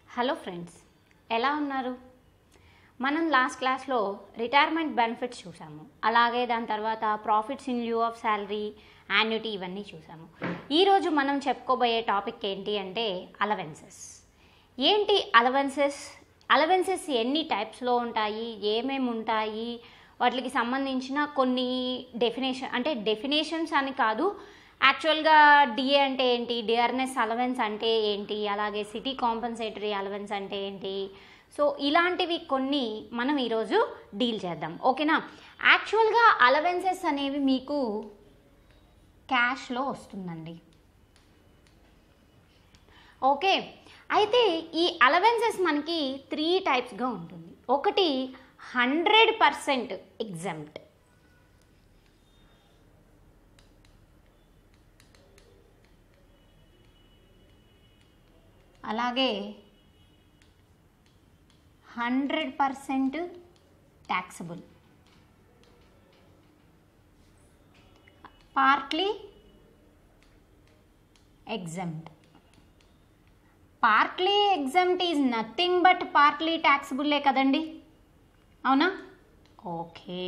Hello friends ఎలా ఉన్నారు మనం లాస్ట్ క్లాస్లో రిటైర్మెంట్ బెనిఫిట్స్ చూసాము అలాగే దాని తర్వాత profits in lieu of salary annuity ఇవన్నీ చూసాము ఈరోజు మనం చెప్పుకోబోయే టాపిక్ ఏంటి అంటే అలవెన్సెస్ ఏంటి అలవెన్సెస్ అలవెన్సెస్ ఎన్ని టైప్స్లో ఉంటాయి ఏమేమి ఉంటాయి వాటికి సంబంధించిన కొన్ని డెఫినేషన్ అంటే డెఫినేషన్స్ అని కాదు యాక్చువల్గా డిఏ అంటే ఏంటి డిఆర్ఎన్ఎస్ అలవెన్స్ అంటే ఏంటి అలాగే సిటీ కాంపన్సేటరీ అలవెన్స్ అంటే ఏంటి సో ఇలాంటివి కొన్ని మనం ఈరోజు డీల్ చేద్దాం ఓకేనా యాక్చువల్గా అలవెన్సెస్ అనేవి మీకు క్యాష్లో వస్తుందండి ఓకే అయితే ఈ అలవెన్సెస్ మనకి త్రీ టైప్స్గా ఉంటుంది ఒకటి హండ్రెడ్ పర్సెంట్ ఎగ్జామ్ట్ అలాగే hundred percent taxable partly exempt partly exempt is nothing but partly ట్యాక్సిబుల్లే కదండి అవునా ఓకే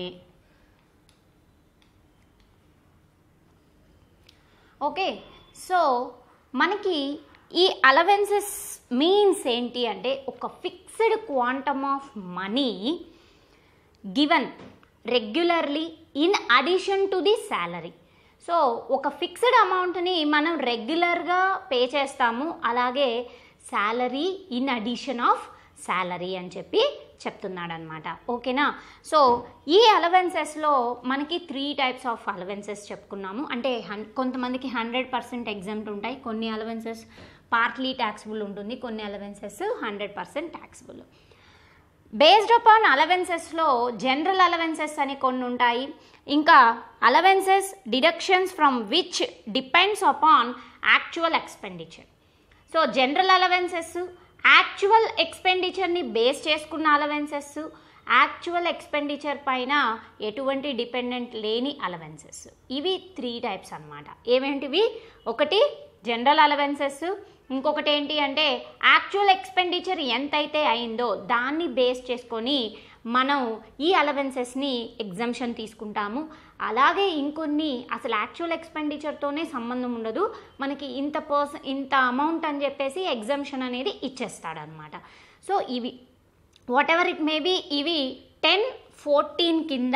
ఓకే సో మనకి ఈ అలవెన్సెస్ మీన్స్ ఏంటి అంటే ఒక fixed quantum of money given regularly in addition to the salary so ఒక ఫిక్స్డ్ అమౌంట్ని మనం రెగ్యులర్గా పే చేస్తాము అలాగే salary in addition of salary అని చెప్పి చెప్తున్నాడు అనమాట ఓకేనా సో ఈ అలవెన్సెస్లో మనకి త్రీ టైప్స్ ఆఫ్ అలవెన్సెస్ చెప్పుకున్నాము అంటే హన్ కొంతమందికి హండ్రెడ్ పర్సెంట్ ఎగ్జామ్ట్ ఉంటాయి కొన్ని అలవెన్సెస్ పార్ట్లీ ట్యాక్సిబుల్ ఉంటుంది కొన్ని allowances hundred percent taxable based upon అలవెన్సెస్లో జనరల్ అలవెన్సెస్ అని కొన్ని ఉంటాయి ఇంకా allowances deductions from which depends upon actual expenditure so general allowances actual ఎక్స్పెండిచర్ని బేస్ చేసుకున్న అలవెన్సెస్ యాక్చువల్ ఎక్స్పెండిచర్ పైన ఎటువంటి డిపెండెంట్ లేని అలవెన్సెస్ ఇవి త్రీ టైప్స్ అనమాట ఏమేంటివి ఒకటి జనరల్ అలవెన్సెస్ ఇంకొకటి ఏంటి అంటే యాక్చువల్ ఎక్స్పెండిచర్ ఎంతైతే అయిందో దాన్ని బేస్ చేసుకొని మనం ఈ అలవెన్సెస్ని ఎగ్జంప్షన్ తీసుకుంటాము అలాగే ఇంకొన్ని అసలు యాక్చువల్ ఎక్స్పెండిచర్తోనే సంబంధం ఉండదు మనకి ఇంత పర్స ఇంత అమౌంట్ అని చెప్పేసి ఎగ్జంప్షన్ అనేది ఇచ్చేస్తాడనమాట సో ఇవి whatever it may be ఇవి టెన్ ఫోర్టీన్ కింద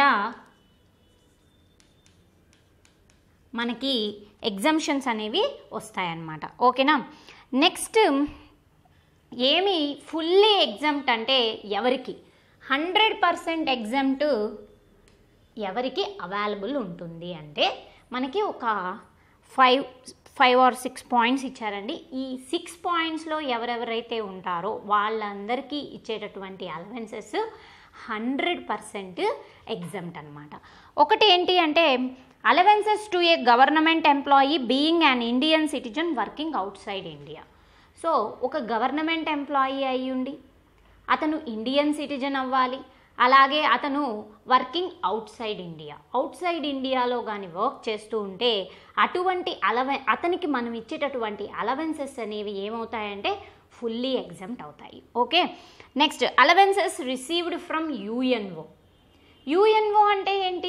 మనకి ఎగ్జంప్షన్స్ అనేవి వస్తాయన్నమాట ఓకేనా నెక్స్ట్ ఏమి ఫుల్లీ ఎగ్జామ్ట్ అంటే ఎవరికి హండ్రెడ్ పర్సెంట్ ఎగ్జామ్ట్ ఎవరికి అవైలబుల్ ఉంటుంది అంటే మనకి ఒక five five or six points ఇచ్చారండి ఈ సిక్స్ పాయింట్స్లో ఎవరెవరైతే ఉంటారో వాళ్ళందరికీ ఇచ్చేటటువంటి అలవెన్సెస్ హండ్రెడ్ పర్సెంట్ ఎగ్జామ్ట్ అనమాట ఒకటి ఏంటి అంటే allowances to a government employee being an Indian citizen working outside India so ఒక గవర్నమెంట్ ఎంప్లాయీ అయ్యుండి అతను ఇండియన్ సిటిజన్ అవ్వాలి అలాగే అతను working outside India outside ఇండియాలో కానీ వర్క్ చేస్తూ ఉంటే అటువంటి అలవె అతనికి మనం ఇచ్చేటటువంటి అలవెన్సెస్ అనేవి ఏమవుతాయంటే ఫుల్లీ ఎగ్జామ్ట్ అవుతాయి okay next allowances received from UNO UNO అంటే ఏంటి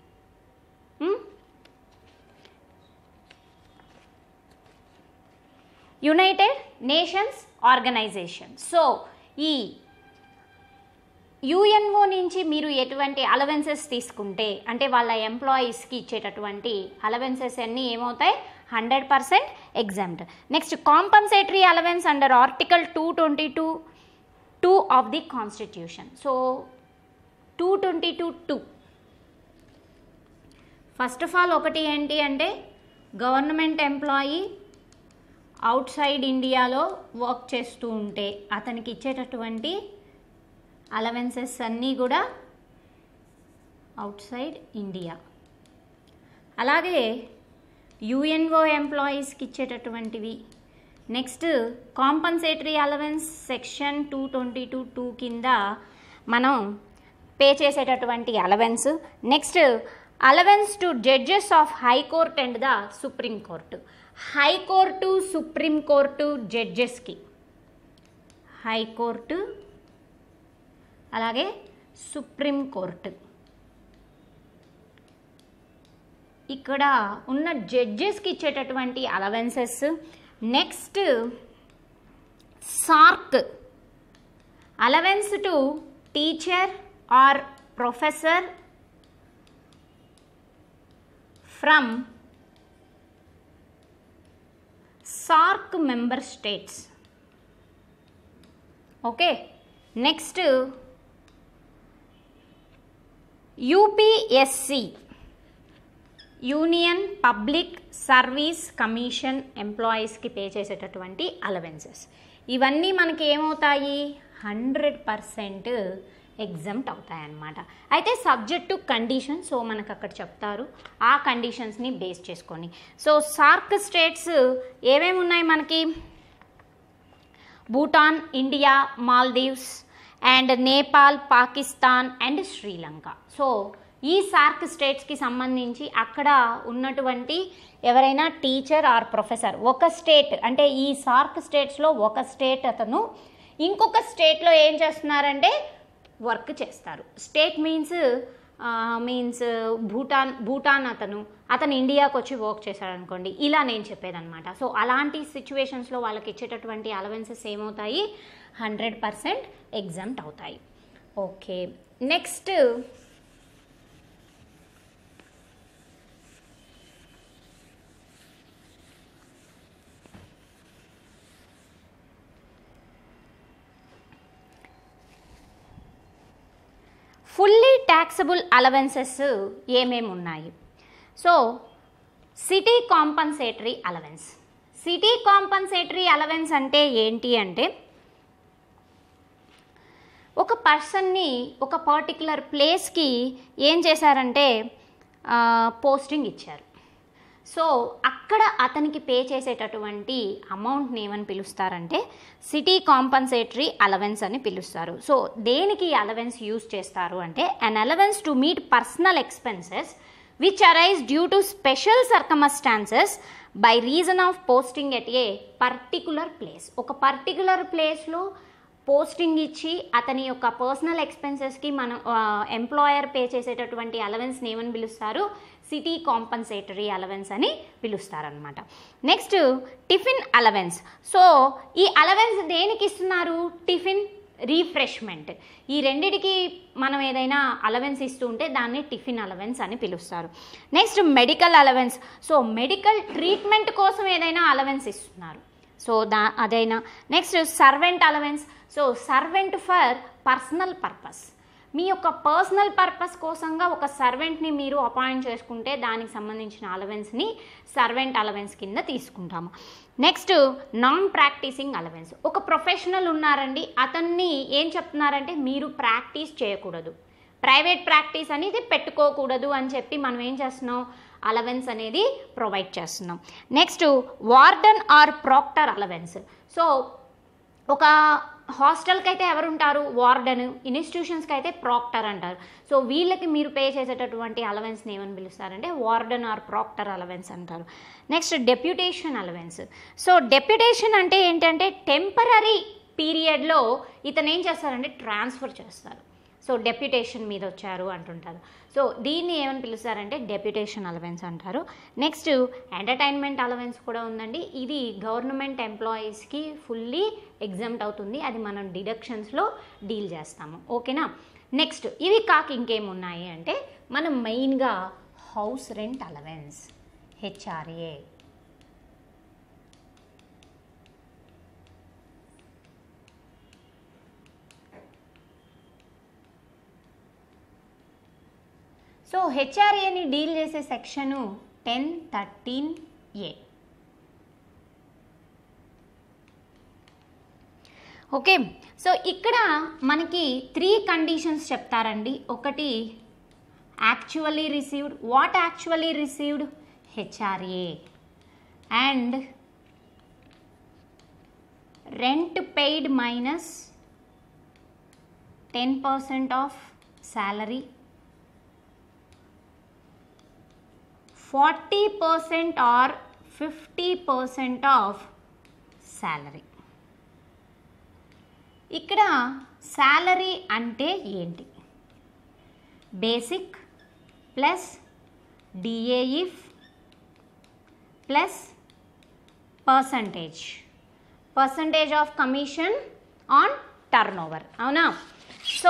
యునైటెడ్ నేషన్స్ ఆర్గనైజేషన్ సో ఈ యుఎన్ఓ నుంచి మీరు ఎటువంటి అలవెన్సెస్ తీసుకుంటే అంటే వాళ్ళ ఎంప్లాయీస్కి ఇచ్చేటటువంటి అలవెన్సెస్ అన్నీ ఏమవుతాయి hundred percent exempt next compensatory allowance under article two twenty two two of the constitution so two twenty two two first of all ఒకటి ఏంటి అంటే గవర్నమెంట్ ఎంప్లాయీ అవుట్ సైడ్ ఇండియాలో వర్క్ చేస్తూ ఉంటే అతనికి ఇచ్చేటటువంటి అలవెన్సెస్ అన్నీ కూడా అవుట్ సైడ్ ఇండియా అలాగే యుఎన్ఓ ఎంప్లాయీస్కి ఇచ్చేటటువంటివి next compensatory allowance section two twenty two two కింద మనం పే చేసేటటువంటి allowance next allowance to judges of High Court and the Supreme Court High Court Supreme Court జడ్జెస్కి హైకోర్టు అలాగే సుప్రీం కోర్టు ఇక్కడ ఉన్న జడ్జెస్కి ఇచ్చేటటువంటి allowances next SAARC allowance to teacher or professor from SAARC member states okay next UPSC Union Public Service Commission ఎంప్లాయీస్కి pay చేసేటటువంటి allowances ఇవన్నీ మనకి ఏమవుతాయి హండ్రెడ్ పర్సెంట్ ఎగ్జామ్ట్ అవుతాయన్నమాట అయితే సబ్జెక్ట్ టు కండిషన్ సో మనకు అక్కడ చెప్తారు ఆ కండిషన్స్ని బేస్ చేసుకొని సో సార్క్ స్టేట్స్ ఏమేమి ఉన్నాయి మనకి Bhutan India Maldives and Nepal Pakistan and Sri Lanka so ఈ సార్క్ స్టేట్స్కి సంబంధించి అక్కడ ఉన్నటువంటి ఎవరైనా టీచర్ ఆర్ ప్రొఫెసర్ ఒక స్టేట్ అంటే ఈ సార్క్ స్టేట్స్లో ఒక స్టేట్ అతను ఇంకొక స్టేట్లో ఏం చేస్తున్నారంటే వర్క్ చేస్తారు state means means Bhutan Bhutan అతను అతను ఇండియాకి వచ్చి వర్క్ చేశాడు అనుకోండి ఇలా నేను చెప్పేదన్నమాట సో అలాంటి సిచ్యువేషన్స్లో వాళ్ళకి ఇచ్చేటటువంటి అలవెన్సెస్ ఏమవుతాయి హండ్రెడ్ పర్సెంట్ ఎగ్జామ్ట్ అవుతాయి okay next fully taxable allowances ఏమేమి ఉన్నాయి so city compensatory allowance city compensatory allowance అంటే ఏంటి అంటే ఒక పర్సన్ని ఒక పర్టికులర్ ప్లేస్కి ఏం చేశారంటే పోస్టింగ్ ఇచ్చారు సో అక్కడ అతనికి పే చేసేటటువంటి అమౌంట్ని ఏమని పిలుస్తారంటే సిటీ కాంపన్సేటరీ అలవెన్స్ అని పిలుస్తారు సో దేనికి అలవెన్స్ యూజ్ చేస్తారు అంటే an allowance to meet personal expenses which arise due to special circumstances by reason of posting at a particular place ఒక పర్టికులర్ ప్లేస్లో పోస్టింగ్ ఇచ్చి అతని యొక్క పర్సనల్ ఎక్స్పెన్సెస్కి మనం ఎంప్లాయర్ పే చేసేటటువంటి అలవెన్స్ని ఏమని పిలుస్తారు సిటీ కాంపన్సేటరీ అలవెన్స్ అని పిలుస్తారనమాట నెక్స్ట్ టిఫిన్ అలవెన్స్ సో ఈ అలవెన్స్ దేనికి ఇస్తున్నారు టిఫిన్ రీఫ్రెష్మెంట్ ఈ రెండిటికి మనం ఏదైనా అలవెన్స్ ఇస్తూ ఉంటే దాన్ని టిఫిన్ అలవెన్స్ అని పిలుస్తారు next medical allowance so medical treatment కోసం ఏదైనా అలవెన్స్ ఇస్తున్నారు సో దా అదైనా next servant allowance so servant for personal purpose మీ యొక్క పర్సనల్ పర్పస్ కోసంగా ఒక సర్వెంట్ని మీరు అపాయింట్ చేసుకుంటే దానికి సంబంధించిన అలవెన్స్ని సర్వెంట్ అలవెన్స్ కింద తీసుకుంటాము నెక్స్ట్ నాన్ ప్రాక్టీసింగ్ అలవెన్స్ ఒక ప్రొఫెషనల్ ఉన్నారండి అతన్ని ఏం చెప్తున్నారంటే మీరు ప్రాక్టీస్ చేయకూడదు ప్రైవేట్ ప్రాక్టీస్ అనేది పెట్టుకోకూడదు అని చెప్పి మనం ఏం చేస్తున్నాం అలవెన్స్ అనేది ప్రొవైడ్ చేస్తున్నాం next warden or proctor allowance so ఒక హాస్టల్కి అయితే ఎవరు ఉంటారు వార్డెన్ ఇన్స్టిట్యూషన్స్కి అయితే ప్రాక్టర్ అంటారు సో వీళ్ళకి మీరు పే చేసేటటువంటి అలవెన్స్ని ఏమని పిలుస్తారంటే వార్డెన్ ఆర్ ప్రాక్టర్ అలవెన్స్ అంటారు next deputation allowance so deputation అంటే ఏంటంటే టెంపరీ పీరియడ్లో ఇతను ఏం చేస్తారంటే ట్రాన్స్ఫర్ చేస్తారు సో డెప్యుటేషన్ మీద వచ్చారు అంటుంటారు సో దీన్ని ఏమని పిలుస్తారంటే డెప్యుటేషన్ అలవెన్స్ అంటారు నెక్స్ట్ ఎంటర్టైన్మెంట్ అలవెన్స్ కూడా ఉందండి ఇది గవర్నమెంట్ ఎంప్లాయీస్కి ఫుల్లీ ఎగ్జామ్ట్ అవుతుంది అది మనం డిడక్షన్స్లో డీల్ చేస్తాము ఓకేనా నెక్స్ట్ ఇవి కాక ఇంకేమున్నాయి అంటే మనం మెయిన్గా house rent allowance HRA so హెచ్ఆర్ఏని డీల్ చేసే section ten thirteen A okay so ఇక్కడ మనకి త్రీ కండిషన్స్ చెప్తారండి ఒకటి actually received what actually received HRA and rent paid minus ten percent of salary forty percent or fifty percent of salary ఇక్కడ salary అంటే ఏంటి basic plus DA if plus percentage percentage of commission on turnover అవునా so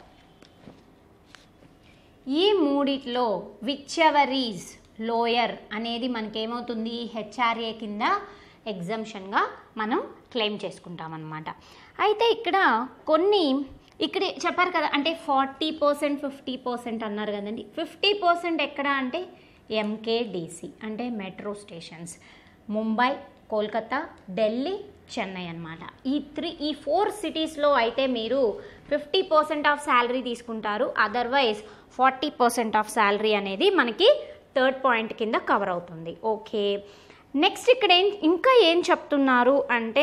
ఈ మూడిట్లో which whichever is lower అనేది మనకేమవుతుంది HRA కింద ఎగ్జంప్షన్గా మనం claim చేసుకుంటాం అనమాట అయితే ఇక్కడ కొన్ని ఇక్కడ చెప్పారు కదా అంటే ఫార్టీ పర్సెంట్ ఫిఫ్టీ పర్సెంట్ అన్నారు కదండి ఫిఫ్టీ పర్సెంట్ ఎక్కడ అంటే ఎంకేడిసి అంటే మెట్రో స్టేషన్స్ ముంబై కోల్కతా ఢిల్లీ చెన్నై అనమాట ఈ త్రీ ఈ ఫోర్ సిటీస్లో అయితే మీరు ఫిఫ్టీ పర్సెంట్ ఆఫ్ శాలరీ తీసుకుంటారు otherwise forty percent of salary అనేది మనకి థర్డ్ పాయింట్ కింద కవర్ అవుతుంది ఓకే నెక్స్ట్ ఇక్కడ ఏం ఇంకా ఏం చెప్తున్నారు అంటే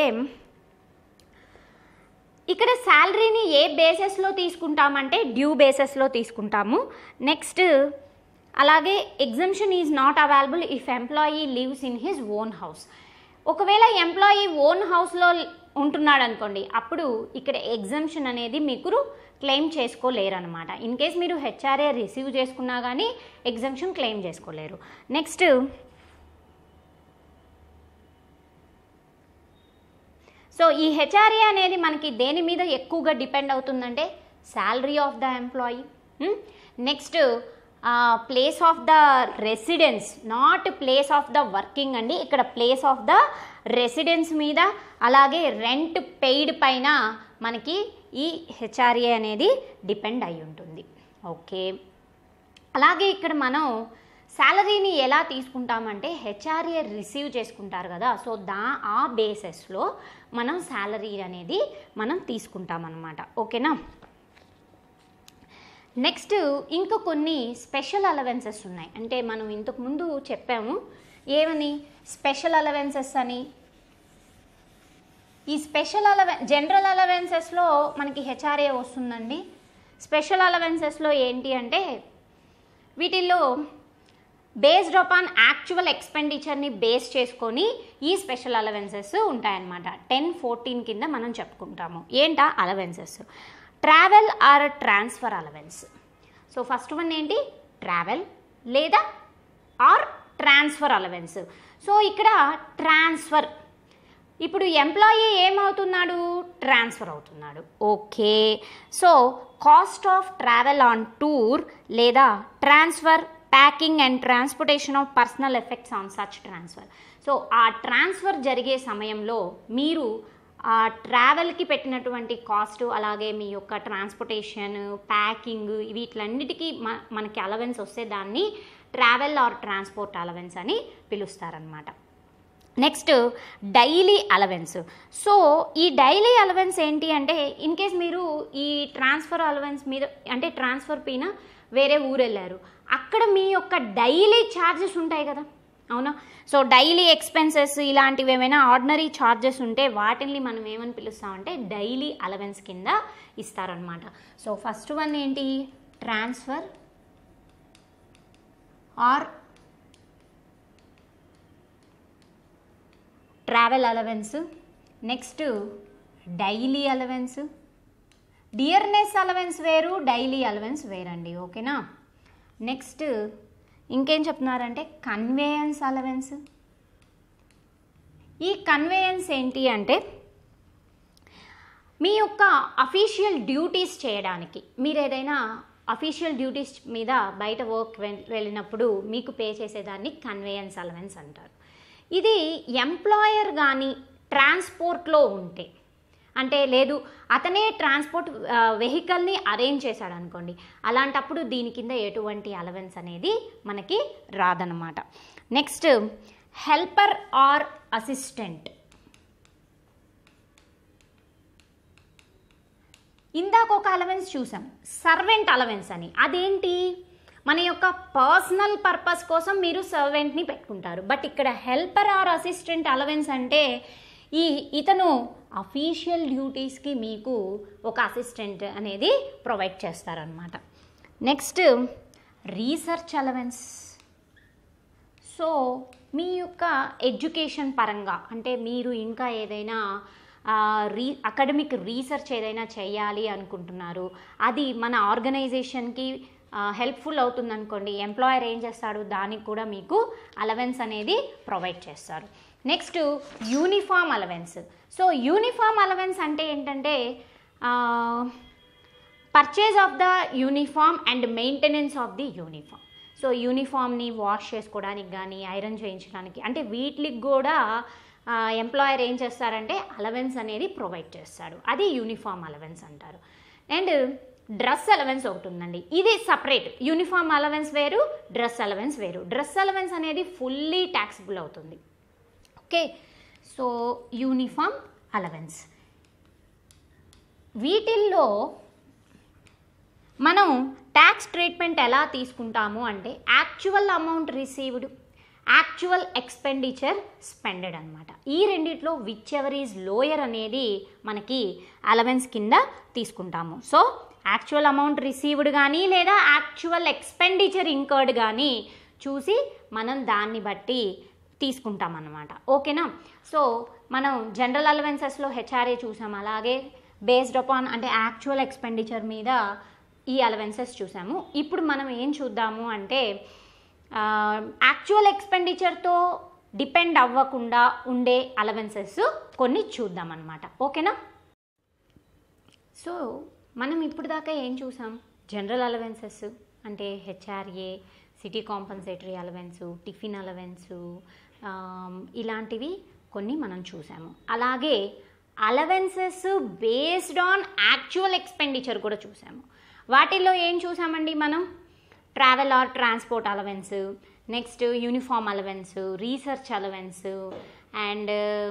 ఇక్కడ శాలరీని ఏ బేసెస్లో తీసుకుంటామంటే డ్యూ బేసెస్లో తీసుకుంటాము నెక్స్ట్ అలాగే exemption is not available if employee lives in his own house ఒకవేళ ఎంప్లాయీ ఓన్ హౌస్లో ఉంటున్నాడు అనుకోండి అప్పుడు ఇక్కడ ఎగ్జంప్షన్ అనేది మీకు క్లెయిమ్ చేసుకోలేరు అనమాట ఇన్ కేస్ మీరు హెచ్ఆర్ఏ రిసీవ్ చేసుకున్నా కానీ ఎగ్జంప్షన్ క్లెయిమ్ చేసుకోలేరు నెక్స్ట్ సో ఈ హెచ్ఆర్ఏ అనేది మనకి దేని మీద ఎక్కువగా డిపెండ్ అవుతుందంటే salary of the employee next place of the residence not place of the working అండి ఇక్కడ ప్లేస్ ఆఫ్ ద రెసిడెన్స్ మీద అలాగే రెంట్ పెయిడ్ పైన మనకి ఈ హెచ్ఆర్ఏ అనేది డిపెండ్ అయి ఉంటుంది ఓకే అలాగే ఇక్కడ మనం శాలరీని ఎలా తీసుకుంటామంటే హెచ్ఆర్ఏ రిసీవ్ చేసుకుంటారు కదా సో దా ఆ బేసెస్లో మనం శాలరీ అనేది మనం తీసుకుంటామన్నమాట ఓకేనా నెక్స్ట్ ఇంకా కొన్ని స్పెషల్ అలవెన్సెస్ ఉన్నాయి అంటే మనం ఇంతకు ముందు చెప్పాము ఏమని స్పెషల్ అలవెన్సెస్ అని ఈ స్పెషల్ అలవెన్ జనరల్ అలవెన్సెస్లో మనకి హెచ్ఆర్ఏ వస్తుందండి స్పెషల్ అలవెన్సెస్లో ఏంటి అంటే వీటిల్లో బేస్డ్ అపాన్ యాక్చువల్ ఎక్స్పెండిచర్ని బేస్ చేసుకొని ఈ స్పెషల్ అలవెన్సెస్ ఉంటాయన్నమాట టెన్ ఫోర్టీన్ కింద మనం చెప్పుకుంటాము ఏంటా allowances travel or transfer allowance so first one ఏంటి ట్రావెల్ లేదా ఆర్ ట్రాన్స్ఫర్ అలవెన్స్ సో ఇక్కడ ట్రాన్స్ఫర్ ఇప్పుడు ఎంప్లాయీ ఏమవుతున్నాడు ట్రాన్స్ఫర్ అవుతున్నాడు okay so cost of travel on tour లేదా transfer packing and transportation of personal effects on such transfer so ఆ transfer జరిగే సమయంలో మీరు ఆ ట్రావెల్కి పెట్టినటువంటి కాస్ట్ అలాగే మీ యొక్క ట్రాన్స్పోర్టేషన్ ప్యాకింగ్ వీటిలన్నిటికీ మ మనకి అలవెన్స్ వస్తే దాన్ని ట్రావెల్ ఆర్ ట్రాన్స్పోర్ట్ అలవెన్స్ అని పిలుస్తారనమాట నెక్స్ట్ డైలీ అలవెన్స్ సో ఈ డైలీ అలవెన్స్ ఏంటి అంటే ఇన్ కేస్ మీరు ఈ ట్రాన్స్ఫర్ అలవెన్స్ మీద అంటే ట్రాన్స్ఫర్ పైన వేరే ఊరు వెళ్ళారు అక్కడ మీ యొక్క డైలీ ఛార్జెస్ ఉంటాయి కదా అవునా సో డైలీ ఎక్స్పెన్సెస్ ఇలాంటివి ఏమైనా ఆర్డినరీ ఛార్జెస్ ఉంటే వాటిని మనం ఏమని పిలుస్తామంటే డైలీ అలవెన్స్ కింద ఇస్తారనమాట సో ఫస్ట్ వన్ ఏంటి transfer or travel allowance next daily allowance dearness allowance వేరు డైలీ అలవెన్స్ వేరండి ఓకేనా నెక్స్ట్ ఇంకేం చెప్తున్నారంటే కన్వేయన్స్ అలవెన్స్ ఈ కన్వేయన్స్ ఏంటి అంటే మీ యొక్క అఫీషియల్ డ్యూటీస్ చేయడానికి మీరు ఏదైనా అఫీషియల్ డ్యూటీస్ మీద బయట వర్క్ వెళ్ళినప్పుడు మీకు పే చేసేదాన్ని కన్వేయన్స్ అలవెన్స్ అంటారు ఇది ఎంప్లాయర్ కానీ ట్రాన్స్పోర్ట్లో ఉంటే అంటే లేదు అతనే ట్రాన్స్పోర్ట్ వెహికల్ని అరేంజ్ చేశాడు అనుకోండి అలాంటప్పుడు దీని కింద ఎటువంటి అలవెన్స్ అనేది మనకి రాదనమాట నెక్స్ట్ హెల్పర్ ఆర్ అసిస్టెంట్ ఇందాక ఒక అలవెన్స్ చూసాం సర్వెంట్ అలవెన్స్ అని అదేంటి మన యొక్క పర్సనల్ పర్పస్ కోసం మీరు సర్వెంట్ని పెట్టుకుంటారు బట్ ఇక్కడ హెల్పర్ ఆర్ అసిస్టెంట్ అలవెన్స్ అంటే ఈ ఇతను అఫీషియల్ డ్యూటీస్కి మీకు ఒక అసిస్టెంట్ అనేది ప్రొవైడ్ చేస్తారనమాట నెక్స్ట్ రీసెర్చ్ అలవెన్స్ సో మీ యొక్క ఎడ్యుకేషన్ పరంగా అంటే మీరు ఇంకా ఏదైనా రీ అకాడమిక్ రీసెర్చ్ ఏదైనా చేయాలి అనుకుంటున్నారు అది మన ఆర్గనైజేషన్కి హెల్ప్ఫుల్ అవుతుంది అనుకోండి ఎంప్లాయర్ ఏం చేస్తాడు దానికి కూడా మీకు అలవెన్స్ అనేది ప్రొవైడ్ చేస్తారు next uniform allowance so uniform allowance అంటే ఏంటంటే purchase of the uniform and maintenance of the uniform so యూనిఫామ్ని వాష్ చేసుకోవడానికి కానీ ఐరన్ చేయించడానికి అంటే వీటికి కూడా ఎంప్లాయర్ ఏం చేస్తారంటే అలవెన్స్ అనేది ప్రొవైడ్ చేస్తాడు అది యూనిఫామ్ అలవెన్స్ అంటారు అండ్ డ్రెస్ అలవెన్స్ ఒకటి ఉందండి ఇది సపరేట్ యూనిఫామ్ అలవెన్స్ వేరు డ్రెస్ అలవెన్స్ వేరు డ్రెస్ అలవెన్స్ అనేది ఫుల్లీ ట్యాక్సిబుల్ అవుతుంది ఓకే సో యూనిఫామ్ అలవెన్స్ వీటిల్లో మనం ట్యాక్స్ ట్రీట్మెంట్ ఎలా తీసుకుంటాము అంటే actual amount received actual expenditure spended అనమాట ఈ రెండిట్లో విచ్ ఎవర్ ఈజ్ లోయర్ అనేది మనకి అలవెన్స్ కింద తీసుకుంటాము సో యాక్చువల్ అమౌంట్ రిసీవ్డ్ కానీ లేదా యాక్చువల్ ఎక్స్పెండిచర్ ఇంకర్డ్ కానీ చూసి మనం దాన్ని బట్టి తీసుకుంటాం అన్నమాట ఓకేనా సో మనం జనరల్ అలవెన్సెస్లో హెచ్ఆర్ఏ చూసాం అలాగే బేస్డ్ అపాన్ అంటే యాక్చువల్ ఎక్స్పెండిచర్ మీద ఈ అలవెన్సెస్ చూసాము ఇప్పుడు మనం ఏం చూద్దాము అంటే యాక్చువల్ ఎక్స్పెండిచర్తో డిపెండ్ అవ్వకుండా ఉండే అలవెన్సెస్ కొన్ని చూద్దాం అనమాట ఓకేనా సో మనం ఇప్పుడు దాకా ఏం చూసాం జనరల్ అలవెన్సెస్ అంటే HRA city compensatory allowance tiffin allowance ఇలాంటివి కొన్ని మనం చూసాము అలాగే allowances based on actual expenditure కూడా చూసాము వాటిల్లో ఏం చూసామండి మనం travel or transport allowance next uniform allowance research allowance and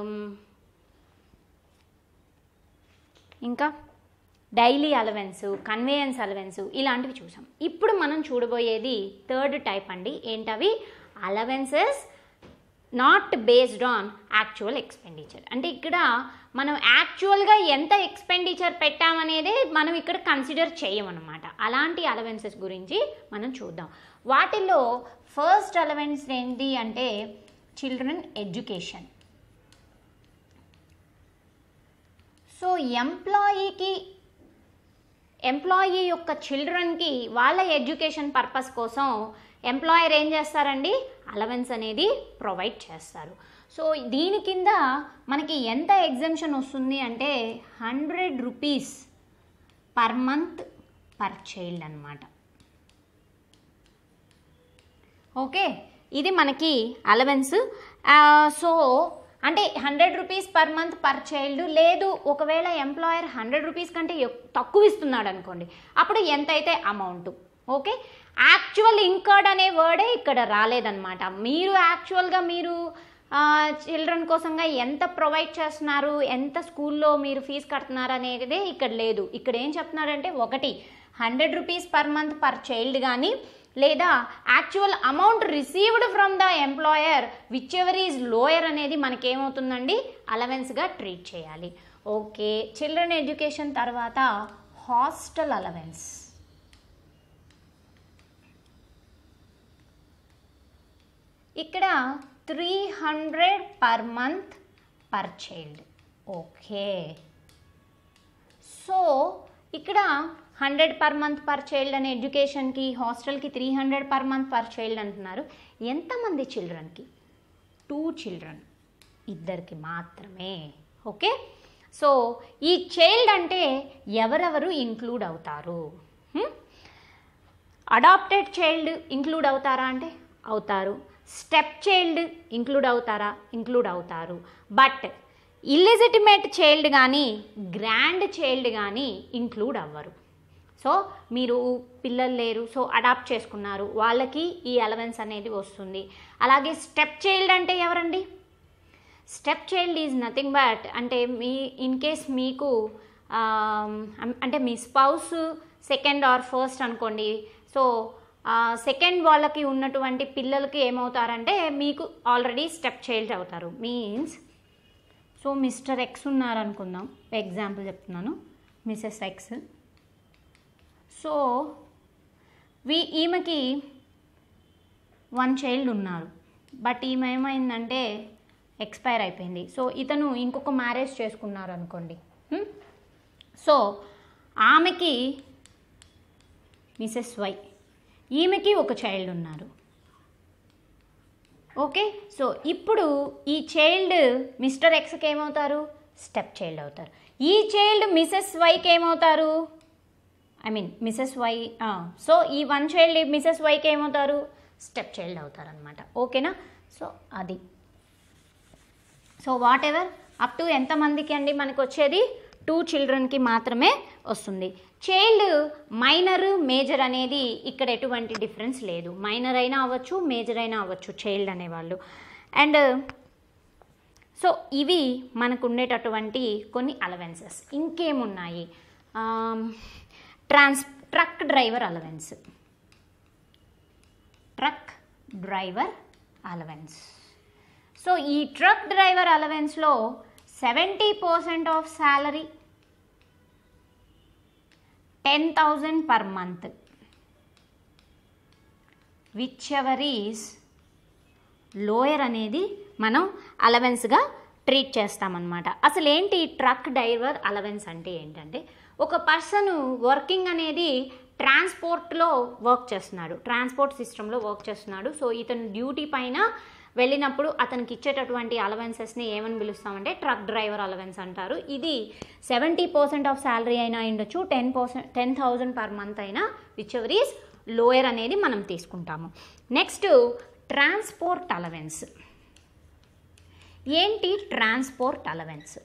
ఇంకా డైలీ అలవెన్స్ కన్వేయన్స్ అలవెన్స్ ఇలాంటివి చూసాం ఇప్పుడు మనం చూడబోయేది థర్డ్ టైప్ అండి ఏంటవి allowances not based on actual expenditure అంటే ఇక్కడ మనం యాక్చువల్గా ఎంత ఎక్స్పెండిచర్ పెట్టామనేదే మనం ఇక్కడ కన్సిడర్ చేయమన్నమాట అలాంటి అలవెన్సెస్ గురించి మనం చూద్దాం వాటిల్లో ఫస్ట్ అలవెన్స్ ఏంటి అంటే చిల్డ్రన్ ఎడ్యుకేషన్ సో ఎంప్లాయీకి ఎంప్లాయీ యొక్క చిల్డ్రన్కి వాళ్ళ ఎడ్యుకేషన్ పర్పస్ కోసం ఎంప్లాయర్ ఏం చేస్తారండి అలవెన్స్ అనేది ప్రొవైడ్ చేస్తారు సో దీని కింద మనకి ఎంత ఎగ్జామ్షన్ వస్తుంది అంటే hundred rupees per month per child అనమాట ఓకే ఇది మనకి అలవెన్స్ సో అంటే hundred rupees per month per child లేదు ఒకవేళ ఎంప్లాయర్ హండ్రెడ్ రూపీస్ కంటే తక్కువ ఇస్తున్నాడు అనుకోండి అప్పుడు ఎంతైతే అమౌంట్ ఓకే యాక్చువల్ ఇంకర్డ్ అనే వర్డే ఇక్కడ రాలేదన్నమాట మీరు యాక్చువల్గా మీరు చిల్డ్రన్ కోసంగా ఎంత ప్రొవైడ్ చేస్తున్నారు ఎంత స్కూల్లో మీరు ఫీజు కడుతున్నారు అనేది ఇక్కడ లేదు ఇక్కడ ఏం చెప్తున్నారంటే ఒకటి hundred rupees per month per child కానీ లేదా actual amount received from the employer whichever is lower అనేది మనకేమవుతుందండి అలవెన్స్గా ట్రీట్ చేయాలి ఓకే చిల్డ్రన్ ఎడ్యుకేషన్ తర్వాత హాస్టల్ అలవెన్స్ ఇక్కడ three hundred per month per child okay so ఇక్కడ hundred per month per child అనే ఎడ్యుకేషన్కి హాస్టల్కి three hundred per month per child అంటున్నారు ఎంతమంది చిల్డ్రన్కి టూ చిల్డ్రన్ ఇద్దరికి మాత్రమే ఓకే సో ఈ చైల్డ్ అంటే ఎవరెవరు ఇంక్లూడ్ అవుతారు అడాప్టెడ్ చైల్డ్ ఇంక్లూడ్ అవుతారా అంటే అవుతారు స్టెప్ చైల్డ్ ఇంక్లూడ్ అవుతారా ఇంక్లూడ్ అవుతారు బట్ ఇల్లిజిటిమేట్ చైల్డ్ కానీ గ్రాండ్ చైల్డ్ కానీ ఇంక్లూడ్ అవ్వరు సో మీరు పిల్లలు లేరు సో అడాప్ట్ చేసుకున్నారు వాళ్ళకి ఈ అలవెన్స్ అనేది వస్తుంది అలాగే స్టెప్ చైల్డ్ అంటే ఎవరండి step child is nothing but అంటే మీ ఇన్ కేస్ మీకు అంటే మీ స్పౌస్ సెకండ్ ఆర్ ఫస్ట్ అనుకోండి సో సెకండ్ వాళ్ళకి ఉన్నటువంటి పిల్లలకి ఏమవుతారంటే మీకు ఆల్రెడీ స్టెప్ చైల్డ్ అవుతారు మీన్స్ సో మిస్టర్ ఎక్స్ ఉన్నారనుకుందాం ఎగ్జాంపుల్ చెప్తున్నాను మిసెస్ ఎక్స్ సో వీ ఈమెకి వన్ చైల్డ్ ఉన్నారు బట్ ఈమె ఏమైందంటే ఎక్స్పైర్ అయిపోయింది సో ఇతను ఇంకొక మ్యారేజ్ చేసుకున్నారు అనుకోండి హ్మ్? సో ఆమెకి మిసెస్ వై ఈమెకి ఒక చైల్డ్ ఉన్నారు ఓకే సో ఇప్పుడు ఈ చైల్డ్ మిస్టర్ ఎక్స్కి ఏమవుతారు స్టెప్ చైల్డ్ అవుతారు ఈ చైల్డ్ మిసెస్ వైకి ఏమవుతారు I mean Mrs Y so ఈ వన్ చైల్డ్ మిసెస్ వైకి ఏమవుతారు స్టెప్ చైల్డ్ అవుతారు అనమాట ఓకేనా సో అది so whatever up to ఎంతమందికి అండి మనకు వచ్చేది టూ చిల్డ్రన్కి మాత్రమే వస్తుంది చైల్డ్ మైనర్ మేజర్ అనేది ఇక్కడ ఎటువంటి డిఫరెన్స్ లేదు మైనర్ అయినా అవ్వచ్చు మేజర్ అయినా అవ్వచ్చు చైల్డ్ అనేవాళ్ళు అండ్ సో ఇవి మనకు ఉండేటటువంటి కొన్ని అలవెన్సెస్ ఇంకేమున్నాయి trans truck driver allowance truck driver allowance so ఈ ట్రక్ డ్రైవర్ అలవెన్స్లో seventy percent of salary ten thousand per month whichever is lower అనేది మనం అలవెన్స్గా ట్రీట్ చేస్తామన్నమాట అసలు ఏంటి ట్రక్ డ్రైవర్ అలవెన్స్ అంటే ఏంటంటే ఒక పర్సన్ వర్కింగ్ అనేది ట్రాన్స్పోర్ట్లో వర్క్ చేస్తున్నాడు ట్రాన్స్పోర్ట్ సిస్టంలో వర్క్ చేస్తున్నాడు సో ఇతను డ్యూటీ పైన వెళ్ళినప్పుడు అతనికి ఇచ్చేటటువంటి అలవెన్సెస్ని ఏమని పిలుస్తామంటే ట్రక్ డ్రైవర్ అలవెన్స్ అంటారు ఇది సెవెంటీ పర్సెంట్ ఆఫ్ శాలరీ అయినా ఉండొచ్చు ten percent ten thousand per month అయినా విచ్ ఎవర్ ఈస్ లోయర్ అనేది మనం తీసుకుంటాము నెక్స్ట్ ట్రాన్స్పోర్ట్ అలవెన్స్ ఏంటి ట్రాన్స్పోర్ట్ అలవెన్స్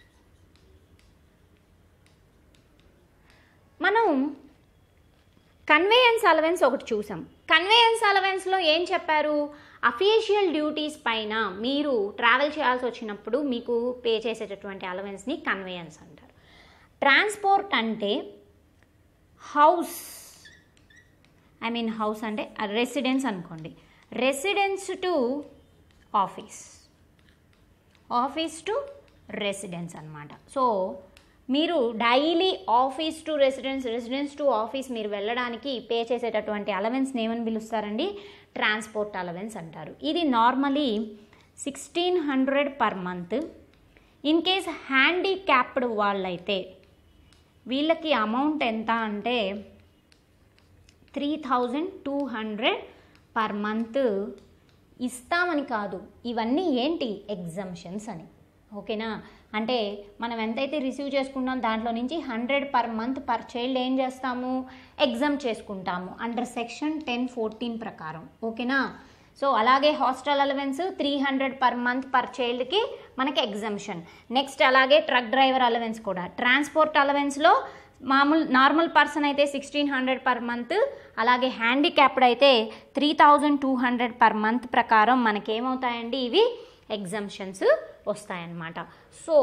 మనం కన్వేయన్స్ అలవెన్స్ ఒకటి చూసాం కన్వేయన్స్ అలవెన్స్లో ఏం చెప్పారు అఫీషియల్ డ్యూటీస్ పైన మీరు ట్రావెల్ చేయాల్సి వచ్చినప్పుడు మీకు పే చేసేటటువంటి అలవెన్స్ని కన్వేయన్స్ అంటారు ట్రాన్స్పోర్ట్ అంటే హౌస్ ఐ మీన్ హౌస్ అంటే రెసిడెన్స్ అనుకోండి residence to office office to residence అనమాట సో మీరు daily office to residence residence to office మీరు వెళ్ళడానికి పే చేసేటటువంటి అలవెన్స్ని ఏమని పిలుస్తారండి ట్రాన్స్పోర్ట్ అలవెన్స్ అంటారు ఇది normally sixteen hundred per month in case handicapped వాళ్ళైతే వీళ్ళకి అమౌంట్ ఎంత అంటే three thousand two hundred per month ఇస్తామని కాదు ఇవన్నీ ఏంటి ఎగ్జంప్షన్స్ అని ఓకేనా అంటే మనం ఎంతైతే రిసీవ్ చేసుకున్నాం దాంట్లో నుంచి hundred per month per child ఏం చేస్తాము ఎగ్జామ్ చేసుకుంటాము అండర్ సెక్షన్ టెన్ ఫోర్టీన్ ప్రకారం ఓకేనా సో అలాగే hostel allowance three hundred per month per చైల్డ్కి మనకి ఎగ్జంప్షన్ నెక్స్ట్ అలాగే ట్రక్ డ్రైవర్ అలవెన్స్ కూడా ట్రాన్స్పోర్ట్ అలవెన్స్లో మామూలు నార్మల్ పర్సన్ అయితే సిక్స్టీన్ హండ్రెడ్ పర్ మంత్ అలాగే హ్యాండిక్యాప్డ్ అయితే three thousand two hundred per month ప్రకారం మనకేమవుతాయండి ఇవి ఎగ్జంప్షన్స్ వస్తాయన్నమాట సో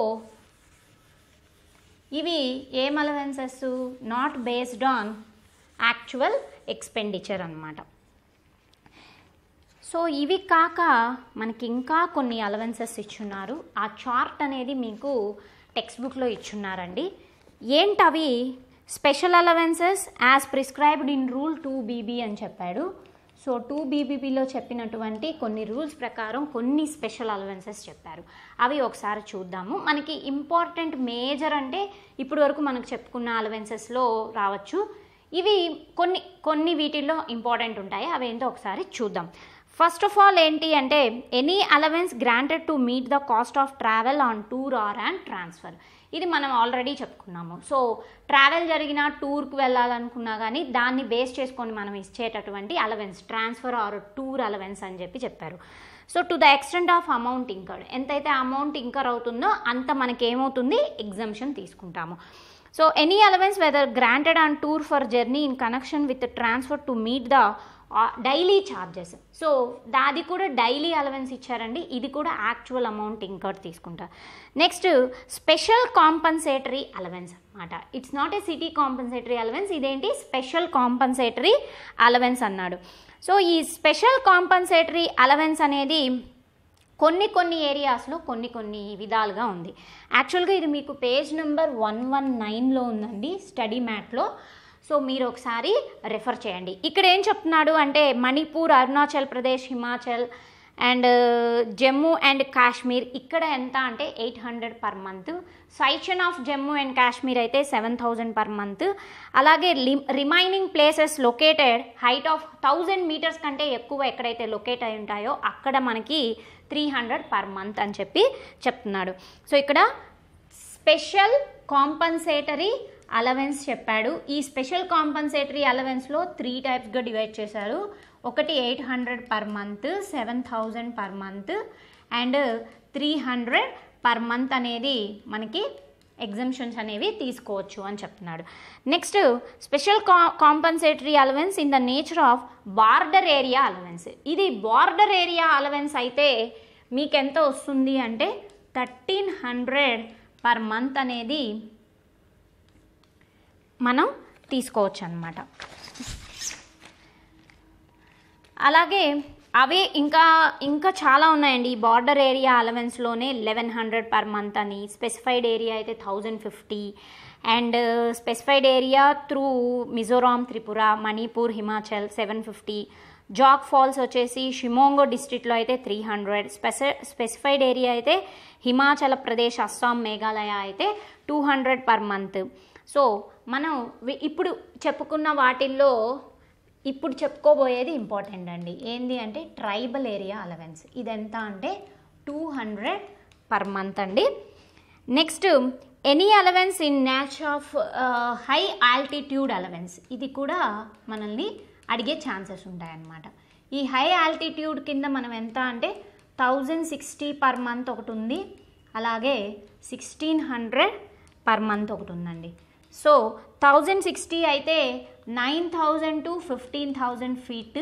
ఇవి ఏం allowances not based on actual expenditure అనమాట సో ఇవి కాక మనకి ఇంకా కొన్ని అలవెన్సెస్ ఇచ్చున్నారు ఆ చార్ట్ అనేది మీకు టెక్స్ట్ బుక్లో ఇచ్చున్నారండి ఏంటవి special allowances as prescribed in rule two BB అని చెప్పాడు సో టూ బీబీబీలో చెప్పినటువంటి కొన్ని రూల్స్ ప్రకారం కొన్ని స్పెషల్ అలవెన్సెస్ చెప్పారు అవి ఒకసారి చూద్దాము మనకి ఇంపార్టెంట్ మేజర్ అంటే ఇప్పటి వరకు మనకు చెప్పుకున్న అలవెన్సెస్లో రావచ్చు ఇవి కొన్ని కొన్ని వీటిల్లో ఇంపార్టెంట్ ఉంటాయి అవి ఏంటో ఒకసారి చూద్దాం ఫస్ట్ ఆఫ్ ఆల్ ఏంటి అంటే any allowance granted to meet the cost of travel on tour or and transfer ఇది మనం ఆల్రెడీ చెప్పుకున్నాము సో ట్రావెల్ జరిగిన టూర్కి వెళ్ళాలనుకున్నా కానీ దాన్ని బేస్ చేసుకొని మనం ఇచ్చేటటువంటి allowance transfer or tour allowance అని చెప్పి చెప్పారు so to the extent of amount incurred ఎంతైతే అమౌంట్ ఇంకర్ అవుతుందో అంత మనకి ఏమవుతుంది ఎగ్జంప్షన్ తీసుకుంటాము so any allowance whether granted on tour for journey in connection with transfer to meet the daily charges so దాది కూడా డైలీ అలవెన్స్ ఇచ్చారండి ఇది కూడా యాక్చువల్ అమౌంట్ ఇంకర్ తీసుకుంటారు నెక్స్ట్ స్పెషల్ కాంపన్సేటరీ అలవెన్స్ అనమాట it's not a city compensatory allowance ఇదేంటి special compensatory allowance అన్నాడు so ఈ స్పెషల్ కాంపన్సేటరీ అలవెన్స్ అనేది కొన్ని కొన్ని ఏరియాస్లో కొన్ని కొన్ని విధాలుగా ఉంది యాక్చువల్గా ఇది మీకు పేజ్ నెంబర్ వన్ వన్ నైన్లో ఉందండి స్టడీ మ్యాట్లో సో మీరు ఒకసారి రెఫర్ చేయండి ఇక్కడ ఏం చెప్తున్నాడు అంటే మణిపూర్ అరుణాచల్ ప్రదేశ్ హిమాచల్ అండ్ జమ్మూ అండ్ కాశ్మీర్ ఇక్కడ ఎంత అంటే eight hundred per month Siachen of Jammu and Kashmir అయితే సెవెన్ థౌజండ్ పర్ మంత్ అలాగే remaining places located height of thousand meters కంటే ఎక్కువ ఎక్కడైతే లొకేట్ అయి ఉంటాయో అక్కడ మనకి త్రీ హండ్రెడ్ పర్ మంత్ అని చెప్పి చెప్తున్నాడు సో ఇక్కడ స్పెషల్ కాంపన్సేటరీ అలవెన్స్ చెప్పాడు ఈ స్పెషల్ కాంపన్సేటరీ అలవెన్స్లో త్రీ టైప్స్గా డివైడ్ చేశారు ఒకటి eight hundred per month seven thousand per month and three hundred per month అనేది మనకి ఎగ్జంప్షన్స్ అనేవి తీసుకోవచ్చు అని చెప్తున్నాడు నెక్స్ట్ స్పెషల్ కా compensatory allowance in the nature of border area allowance ఇది బార్డర్ ఏరియా అలవెన్స్ అయితే మీకు ఎంత వస్తుంది అంటే థర్టీన్ హండ్రెడ్ పర్ మంత్ అనేది మనం తీసుకోవచ్చు అనమాట అలాగే అవే ఇంకా ఇంకా చాలా ఉన్నాయండి ఈ బార్డర్ ఏరియా అలవెన్స్లోనే లెవెన్ హండ్రెడ్ పర్ మంత్ అని స్పెసిఫైడ్ ఏరియా అయితే thousand fifty and specified area through Mizoram Tripura Manipur Himachal seven fifty Jog Falls వచ్చేసి షిమోంగో డిస్ట్రిక్ట్లో అయితే త్రీ హండ్రెడ్ స్పెసి స్పెసిఫైడ్ ఏరియా అయితే హిమాచల్ ప్రదేశ్ అస్సాం మేఘాలయ అయితే two hundred per month so మనం వి- ఇప్పుడు చెప్పుకున్న వాటిల్లో ఇప్పుడు చెప్పుకోబోయేది ఇంపార్టెంట్ అండి ఏంది అంటే ట్రైబల్ ఏరియా అలవెన్స్ ఇది ఎంత అంటే టూ హండ్రెడ్ పర్ మంత్ అండి next any allowance in nature of high altitude allowance ఇది కూడా మనల్ని అడిగే ఛాన్సెస్ ఉంటాయన్నమాట ఈ హై ఆల్టిట్యూడ్ కింద మనం ఎంత అంటే థౌజండ్ సిక్స్టీ పర్ మంత్ ఒకటి ఉంది అలాగే సిక్స్టీన్ హండ్రెడ్ పర్ మంత్ ఒకటి ఉందండి సో థౌజండ్ సిక్స్టీ అయితే nine thousand to fifteen thousand feet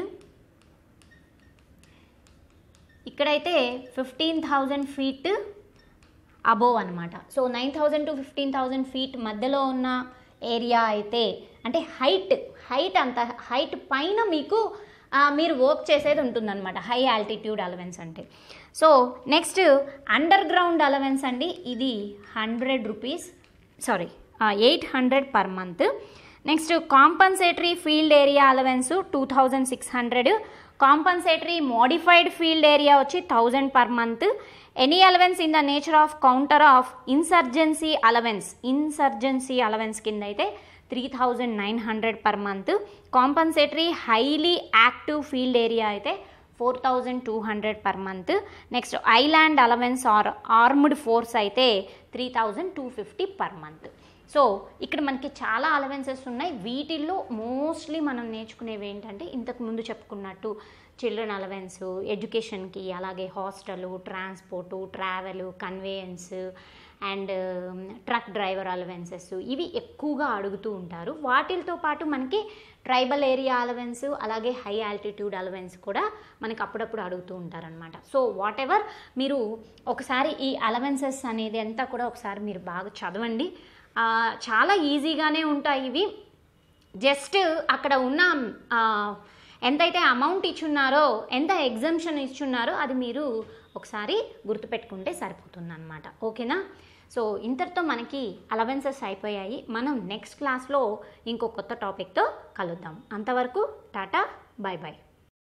ఇక్కడైతే ఫిఫ్టీన్ థౌజండ్ ఫీట్ అబోవ్ అనమాట so nine thousand to fifteen thousand feet మధ్యలో ఉన్న ఏరియా అయితే అంటే హైట్ హైట్ అంత హైట్ పైన మీకు ఆ, మీరు వర్క్ చేసేది ఉంటుందన్నమాట హై ఆల్టిట్యూడ్ అలవెన్స్ అంటే so next underground allowance అండి ఇది hundred rupees sorry eight hundred per month next compensatory field area allowance two thousand six hundred compensatory modified field area వచ్చి thousand per month any allowance in the nature of counter of insurgency allowance insurgency allowance కింద అయితే three thousand nine hundred per month compensatory highly active field area అయితే four thousand two hundred per month next island allowance or armed force అయితే three thousand two fifty per month so ఇక్కడ మనకి చాలా allowances ఉన్నాయి వీటిల్లో mostly మనం నేర్చుకునేవి ఏంటంటే ఇంతకు ముందు చెప్పుకున్నట్టు చిల్డ్రన్ అలవెన్స్ ఎడ్యుకేషన్కి అలాగే hostel transport travel conveyance and truck driver allowances ఇవి ఎక్కువగా అడుగుతూ ఉంటారు వాటితో పాటు మనకి ట్రైబల్ ఏరియా అలవెన్స్ అలాగే హై ఆల్టిట్యూడ్ అలవెన్స్ కూడా మనకి అప్పుడప్పుడు అడుగుతూ ఉంటారనమాట సో వాట్ ఎవర్ మీరు ఒకసారి ఈ అలవెన్సెస్ అనేది అంతా కూడా ఒకసారి మీరు బాగా చదవండి ఆ, చాలా ఈజీగానే ఉంటాయి ఇవి జస్ట్ అక్కడ ఉన్న ఆ, ఎంతైతే అమౌంట్ ఇచ్చున్నారో ఎంత ఎగ్జంప్షన్ ఇచ్చున్నారో అది మీరు ఒకసారి గుర్తుపెట్టుకుంటే సరిపోతుంది అనమాట ఓకేనా సో ఇంతటితో మనకి అలవెన్సెస్ అయిపోయాయి మనం నెక్స్ట్ క్లాస్లో ఇంకో కొత్త టాపిక్తో కలుద్దాం అంతవరకు టాటా బాయ్ బాయ్